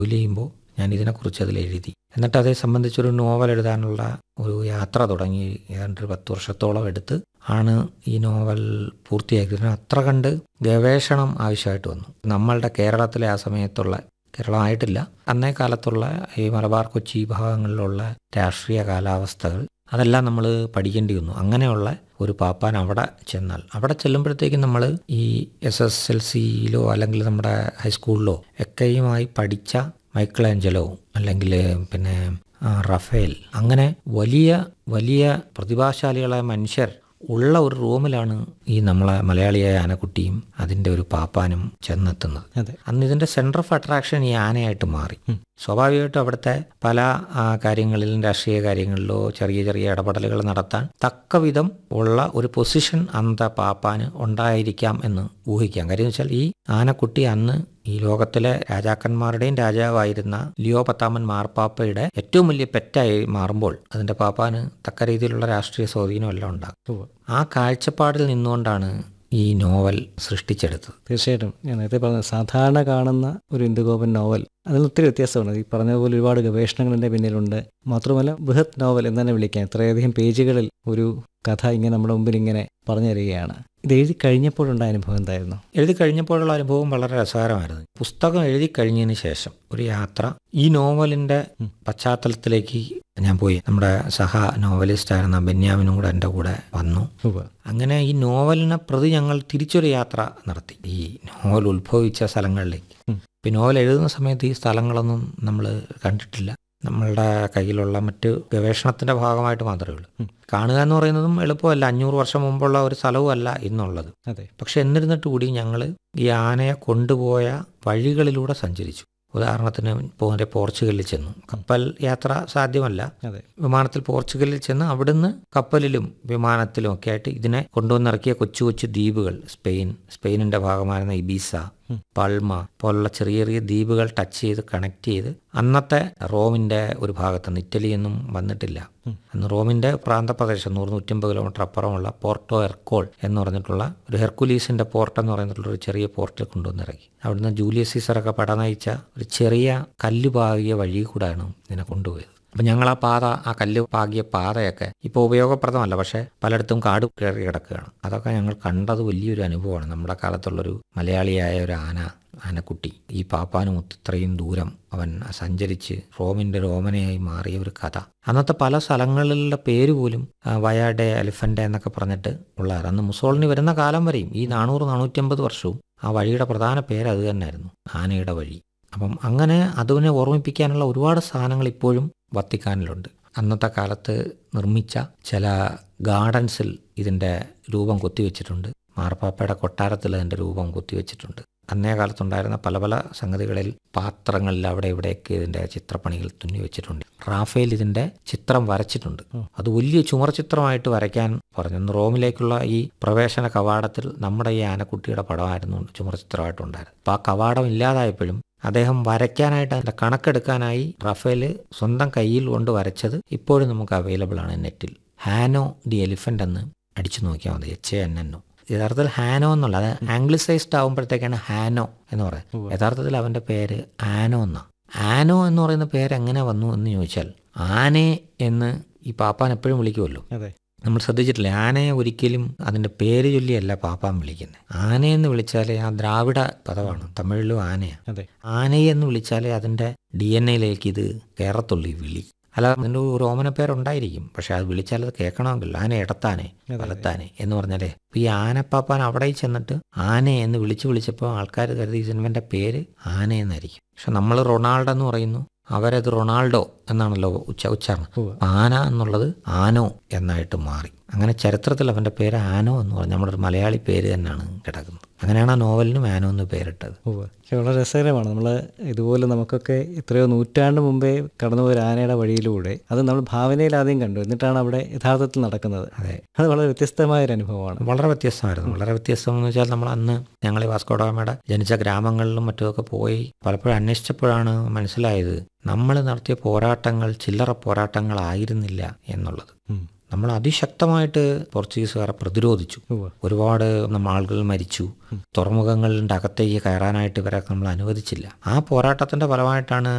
ജോലി ചെയ്യുമ്പോൾ ഞാൻ ഇതിനെക്കുറിച്ച് അതിൽ എഴുതി എന്നിട്ട് അതേ സംബന്ധിച്ചൊരു നോവൽ എഴുതാനുള്ള ഒരു യാത്ര തുടങ്ങി ഏതാണ്ട് ഒരു പത്ത് വർഷത്തോളം എടുത്ത് ആണ് ഈ നോവൽ പൂർത്തിയാക്കിയത് അത്ര കണ്ട് ഗവേഷണം ആവശ്യമായിട്ട് വന്നു നമ്മളുടെ കേരളത്തിലെ ആ സമയത്തുള്ള കേരളമായിട്ടില്ല അന്നേ കാലത്തുള്ള ഈ മലബാർ കൊച്ചി ഭാഗങ്ങളിലുള്ള രാഷ്ട്രീയ കാലാവസ്ഥകൾ അതെല്ലാം നമ്മൾ പഠിക്കേണ്ടി വന്നു അങ്ങനെയുള്ള ഒരു പാപ്പാൻ അവിടെ ചെന്നാൽ അവിടെ ചെല്ലുമ്പോഴത്തേക്കും നമ്മൾ ഈ എസ് എസ് എൽ സിയിലോ അല്ലെങ്കിൽ നമ്മുടെ ഹൈസ്കൂളിലോ ഒക്കെയുമായി പഠിച്ച മൈക്കിൾ ആഞ്ചലോ അല്ലെങ്കിൽ പിന്നെ ആ, റഫേൽ അങ്ങനെ വലിയ വലിയ പ്രതിഭാശാലികളായ മനുഷ്യർ ഉള്ള ഒരു റൂമിലാണ് ഈ നമ്മളെ മലയാളിയായ ആനക്കുട്ടിയും അതിൻ്റെ ഒരു പാപ്പാനും ചെന്നെത്തുന്നത് അതെ അന്ന് ഇതിൻ്റെ സെൻറ്റർ ഓഫ് അട്രാക്ഷൻ ഈ ആനയായിട്ട് മാറി സ്വാഭാവികമായിട്ടും അവിടുത്തെ പല ആ, കാര്യങ്ങളിലും രാഷ്ട്രീയ കാര്യങ്ങളിലോ ചെറിയ ചെറിയ ഇടപെടലുകൾ നടത്താൻ തക്കവിധം ഉള്ള ഒരു പൊസിഷൻ അന്ത പാപ്പാന് ഉണ്ടായിരിക്കാം എന്ന് ഊഹിക്കാം കാര്യം എന്ന് വെച്ചാൽ ഈ ആനക്കുട്ടി അന്ന് ഈ ലോകത്തിലെ രാജാക്കന്മാരുടെയും രാജാവായിരുന്ന ലിയോ പത്താമൻ മാർപ്പാപ്പയുടെ ഏറ്റവും വലിയ പെറ്റായി മാറുമ്പോൾ അതിൻ്റെ പാപ്പാന് തക്ക രീതിയിലുള്ള രാഷ്ട്രീയ സ്വാധീനം എല്ലാം ഉണ്ടാകും ഉവ്വ്. ആ കാഴ്ചപ്പാടിൽ നിന്നുകൊണ്ടാണ് ഈ നോവൽ സൃഷ്ടിച്ചെടുത്തത് തീർച്ചയായിട്ടും ഞാൻ നേരത്തെ പറഞ്ഞ സാധാരണ കാണുന്ന ഒരു ഇന്ദുഗോപൻ നോവൽ അതിൽ ഒത്തിരി വ്യത്യാസമാണ് ഈ പറഞ്ഞതുപോലെ ഒരുപാട് ഗവേഷണങ്ങൾ എൻ്റെ പിന്നിലുണ്ട് മാത്രമല്ല ബൃഹത് നോവൽ എന്ന് തന്നെ വിളിക്കാം ഇത്രയധികം പേജുകളിൽ ഒരു കഥ ഇങ്ങനെ നമ്മുടെ മുമ്പിൽ ഇങ്ങനെ പറഞ്ഞു തരികയാണ് ഇത് എഴുതി കഴിഞ്ഞപ്പോഴുണ്ടായ അനുഭവം എന്തായിരുന്നു എഴുതി കഴിഞ്ഞപ്പോഴുള്ള അനുഭവം വളരെ രസകരമായിരുന്നു പുസ്തകം എഴുതി കഴിഞ്ഞതിന് ശേഷം ഒരു യാത്ര ഈ നോവലിൻ്റെ പശ്ചാത്തലത്തിലേക്ക് ഞാൻ പോയി നമ്മുടെ സഹ നോവലിസ്റ്റ് ആയിരുന്ന ബെന്യാമിനും കൂടെ എൻ്റെ കൂടെ വന്നു ഉവ്വ്. അങ്ങനെ ഈ നോവലിനെ പ്രതി ഞങ്ങൾ തിരിച്ചൊരു യാത്ര നടത്തി ഈ നോവൽ ഉത്ഭവിച്ച സ്ഥലങ്ങളിലേക്ക് ഉം. ഇപ്പം നോവൽ എഴുതുന്ന സമയത്ത് ഈ സ്ഥലങ്ങളൊന്നും നമ്മൾ കണ്ടിട്ടില്ല നമ്മളുടെ കയ്യിലുള്ള മറ്റ് ഗവേഷണത്തിൻ്റെ ഭാഗമായിട്ട് മാത്രമേ ഉള്ളൂ ഉം. കാണുക എന്ന് പറയുന്നതും എളുപ്പമല്ല അഞ്ഞൂറ് വർഷം മുമ്പുള്ള ഒരു സ്ഥലവും അല്ല ഇന്നുള്ളത് അതെ പക്ഷെ എന്നിരുന്നിട്ട് കൂടി ഞങ്ങൾ ഈ ആനയെ കൊണ്ടുപോയ വഴികളിലൂടെ സഞ്ചരിച്ചു ഉദാഹരണത്തിന് പോകുന്ന പോർച്ചുഗലിൽ ചെന്നു കപ്പൽ യാത്ര സാധ്യമല്ല അതെ വിമാനത്തിൽ പോർച്ചുഗലിൽ ചെന്ന് അവിടുന്ന് കപ്പലിലും വിമാനത്തിലും ഒക്കെ ആയിട്ട് ഇതിനെ കൊണ്ടുവന്നിറക്കിയ കൊച്ചു കൊച്ചു ദ്വീപുകൾ സ്പെയിൻ സ്പെയിനിന്റെ ഭാഗമായിരുന്ന ഇബീസ പൾമ പോലുള്ള ചെറിയ ചെറിയ ദ്വീപുകൾ ടച്ച് ചെയ്ത് കണക്ട് ചെയ്ത് അന്നത്തെ റോമിന്റെ ഒരു ഭാഗത്തുനിന്ന് ഇറ്റലിയൊന്നും വന്നിട്ടില്ല അന്ന് റോമിന്റെ പ്രാന്തപ്രദേശം നൂറ് നൂറ്റമ്പത് കിലോമീറ്റർ അപ്പുറമുള്ള പോർട്ടോ എർക്കോൾ എന്ന് പറഞ്ഞിട്ടുള്ള ഒരു ഹെർക്കുലീസിന്റെ പോർട്ട് എന്ന് പറഞ്ഞിട്ടുള്ള ഒരു ചെറിയ പോർട്ടിൽ കൊണ്ടുവന്നിറക്കി അവിടുന്ന് ജൂലിയസ് സീസറൊക്കെ പട നയിച്ച ഒരു ചെറിയ കല്ല് പാകിയ വഴി കൂടാണ് ഇതിനെ കൊണ്ടുപോയത് അപ്പം ഞങ്ങൾ ആ പാത ആ കല്ല് പാകിയ പാതയൊക്കെ ഇപ്പോൾ ഉപയോഗപ്രദമല്ല പക്ഷേ പലയിടത്തും കാട് കയറി കിടക്കുകയാണ് അതൊക്കെ ഞങ്ങൾ കണ്ടത് വലിയൊരു അനുഭവമാണ് നമ്മുടെ കാലത്തുള്ളൊരു മലയാളിയായ ഒരു ആന ആനക്കുട്ടി ഈ പാപ്പാനുമൊത്ത് ഇത്രയും ദൂരം അവൻ സഞ്ചരിച്ച് റോമിൻ്റെ രോമനയായി മാറിയ ഒരു കഥ അന്നത്തെ പല സ്ഥലങ്ങളിലുള്ള പേര് പോലും ആ, വയാഡെ എലിഫൻ്റ് എന്നൊക്കെ പറഞ്ഞിട്ട് ഉള്ളതാണ് അന്ന് മുസോളിനി വരുന്ന കാലം വരെയും ഈ നാനൂറ് നാനൂറ്റമ്പത് വർഷവും ആ വഴിയുടെ പ്രധാന പേര് അത് തന്നെയായിരുന്നു ആനയുടെ വഴി അപ്പം അങ്ങനെ അതിനെ ഓർമ്മിപ്പിക്കാനുള്ള ഒരുപാട് സാധനങ്ങൾ ഇപ്പോഴും വത്തിക്കാനിലുണ്ട് അന്നത്തെ കാലത്ത് നിർമ്മിച്ച ചില ഗാർഡൻസിൽ ഇതിൻ്റെ രൂപം കൊത്തിവെച്ചിട്ടുണ്ട് മാർപ്പാപ്പയുടെ കൊട്ടാരത്തിൽ അതിൻ്റെ രൂപം കൊത്തിവെച്ചിട്ടുണ്ട് അന്നേ കാലത്തുണ്ടായിരുന്ന പല പല സംഗതികളിൽ പാത്രങ്ങളിൽ അവിടെ ഇവിടെയൊക്കെ ഇതിൻ്റെ ചിത്രപ്പണികൾ തുന്നി വെച്ചിട്ടുണ്ട് റാഫേൽ ഇതിൻ്റെ ചിത്രം വരച്ചിട്ടുണ്ട് അത് വലിയ ചുമർ ചിത്രമായിട്ട് വരയ്ക്കാൻ പറഞ്ഞു അന്ന് റോമിലേക്കുള്ള ഈ പ്രവേശന കവാടത്തിൽ നമ്മുടെ ഈ ആനക്കുട്ടിയുടെ പടമായിരുന്നു ചുമർ ചിത്രമായിട്ടുണ്ടായിരുന്നു അപ്പോൾ ആ കവാടം ഇല്ലാതായപ്പോഴും അദ്ദേഹം വരയ്ക്കാനായിട്ട് അതിൻ്റെ കണക്കെടുക്കാനായി റഫേൽ സ്വന്തം കയ്യിൽ കൊണ്ട് വരച്ചത് ഇപ്പോഴും നമുക്ക് അവൈലബിൾ ആണ് നെറ്റിൽ ഹാനോ ദി എലിഫൻ്റ് എന്ന് അടിച്ചു നോക്കിയാൽ മതി എച്ച് എൻ എൻ ഒ യഥാർത്ഥത്തിൽ ഹാനോ എന്നുള്ള അത് ആംഗ്ലിസൈസ്ഡ് ആകുമ്പോഴത്തേക്കാണ് ഹാനോ എന്ന് പറയുന്നത് യഥാർത്ഥത്തിൽ അവൻ്റെ പേര് ആനോ എന്നാണ് ആനോ എന്ന് പറയുന്ന പേര് എങ്ങനെ വന്നു എന്ന് ചോദിച്ചാൽ ആനെ എന്ന് ഈ പാപ്പാൻ എപ്പോഴും വിളിക്കുമല്ലോ അതെ നമ്മൾ ശ്രദ്ധിച്ചിട്ടില്ല ആനയെ ഒരിക്കലും അതിൻ്റെ പേര് ചൊല്ലിയല്ല പാപ്പാൻ വിളിക്കുന്നത് ആനയെന്ന് വിളിച്ചാൽ ആ ദ്രാവിഡ പദമാണ് തമിഴിലും ആനയാണ് അതെ ആനയെ എന്ന് വിളിച്ചാലേ അതിൻ്റെ ഡി എൻ എയിലേക്ക് ഇത് കയറത്തുള്ളൂ ഈ വിളി അല്ലാതെ അതിൻ്റെ ഒരു ഓമന പേരുണ്ടായിരിക്കും പക്ഷെ അത് വിളിച്ചാൽ അത് കേൾക്കണമെങ്കിൽ ആന ഇടത്താനെ വലത്താനെ എന്ന് പറഞ്ഞാലേ ഇപ്പൊ ഈ ആനപ്പാപ്പാൻ അവിടെ ചെന്നിട്ട് ആനെ എന്ന് വിളിച്ചു വിളിച്ചപ്പോൾ ആൾക്കാർ കരുതി സിനിമൻ്റെ പേര് ആന എന്നായിരിക്കും പക്ഷെ നമ്മൾ റൊണാൾഡോ എന്ന് പറയുന്നു അവരത് റൊണാൾഡോ എന്നാണല്ലോ ഉച്ച ഉച്ചാരണം ഉവ്വ്. ആന എന്നുള്ളത് ആനോ എന്നായിട്ട് മാറി അങ്ങനെ ചരിത്രത്തിൽ അവൻ്റെ പേര് ആനോ എന്ന് പറഞ്ഞ നമ്മുടെ ഒരു മലയാളി പേര് തന്നെയാണ് കിടക്കുന്നത് അങ്ങനെയാണ് ആ നോവലിനും ആനോ എന്ന് പേരിട്ടത് ഉവ്വ്. പക്ഷെ വളരെ രസകരമാണ് നമ്മൾ ഇതുപോലെ നമുക്കൊക്കെ എത്രയോ നൂറ്റാണ്ട് മുമ്പേ കടന്നുപോയ ഒരു ആനയുടെ വഴിയിലൂടെ അത് നമ്മൾ ഭാവനയിൽ ആദ്യം കണ്ടു എന്നിട്ടാണ് അവിടെ യഥാർത്ഥത്തിൽ നടക്കുന്നത് അതെ അത് വളരെ വ്യത്യസ്തമായ ഒരു അനുഭവമാണ് വളരെ വ്യത്യസ്തമായിരുന്നു വളരെ വ്യത്യസ്തം എന്ന് വെച്ചാൽ നമ്മൾ അന്ന് ഞങ്ങൾ ഈ വാസ്കോഡോമയുടെ ജനിച്ച ഗ്രാമങ്ങളിലും മറ്റുമൊക്കെ പോയി പലപ്പോഴും അന്വേഷിച്ചപ്പോഴാണ് മനസ്സിലായത് നമ്മൾ നടത്തിയ പോരാട്ടങ്ങൾ ചില്ലറ പോരാട്ടങ്ങളായിരുന്നില്ല എന്നുള്ളത് ഉം. നമ്മൾ അതിശക്തമായിട്ട് പോർച്ചുഗീസുകാരെ പ്രതിരോധിച്ചു ഉവ്വ്. ഒരുപാട് നമ്മ ആളുകൾ മരിച്ചു തുറമുഖങ്ങളുടെ അകത്തേക്ക് കയറാനായിട്ട് ഇവരെ നമ്മൾ അനുവദിച്ചില്ല ആ പോരാട്ടത്തിന്റെ ഫലമായിട്ടാണ്